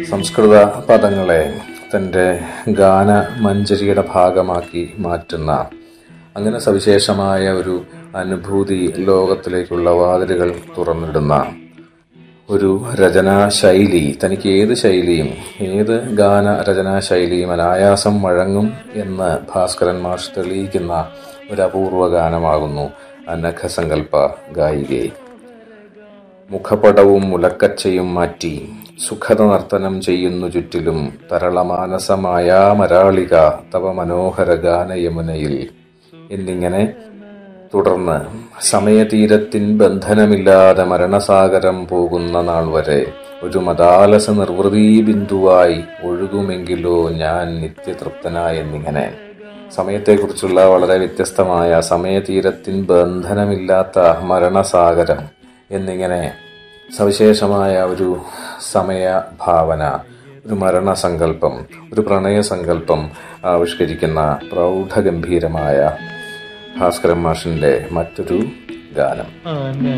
സംസ്കൃത പദങ്ങളെ തൻ്റെ ഗാന മഞ്ജരിയുടെ ഭാഗമാക്കി മാറ്റുന്ന അങ്ങനെ സവിശേഷമായ ഒരു അനുഭൂതി ലോകത്തിലേക്കുള്ള വാതിലുകൾ തുറന്നിടുന്ന ഒരു രചനാ ശൈലി തനിക്ക് ഏത് ശൈലിയും ഏത് ഗാന രചനാ ശൈലിയും അനായാസം വഴങ്ങും എന്ന് ഭാസ്കരൻ മാഷ് തെളിയിക്കുന്ന ഒരു അപൂർവ ഗാനമാകുന്നു അനഘസങ്കല്പ ഗായികെ മുഖപടവും മുലക്കച്ചയും മാറ്റി സുഖത നർത്തനം ചെയ്യുന്നു ചുറ്റിലും തരളമാനസമായ മരാളിക തവ മനോഹര ഗാനയമുനയിൽ എന്നിങ്ങനെ തുടർന്ന് സമയതീരത്തിൻ ബന്ധനമില്ലാതെ മരണസാഗരം പോകുന്ന നാൾ വരെ ഒരു മതാലസ നിർവൃതി ബിന്ദുവായി ഒഴുകുമെങ്കിലോ ഞാൻ നിത്യതൃപ്തനായ എന്നിങ്ങനെ സമയത്തെക്കുറിച്ചുള്ള വളരെ വ്യത്യസ്തമായ സമയതീരത്തിൻ ബന്ധനമില്ലാത്ത മരണസാഗരം എന്നിങ്ങനെ സവിശേഷമായ ഒരു സമയഭാവന ഒരു മരണസങ്കല്പം ഒരു പ്രണയസങ്കല്പം ആവിഷ്കരിക്കുന്ന പ്രൗഢഗംഭീരമായ ഭാസ്കരൻ മാഷിന്റെ മറ്റൊരു ഗാനം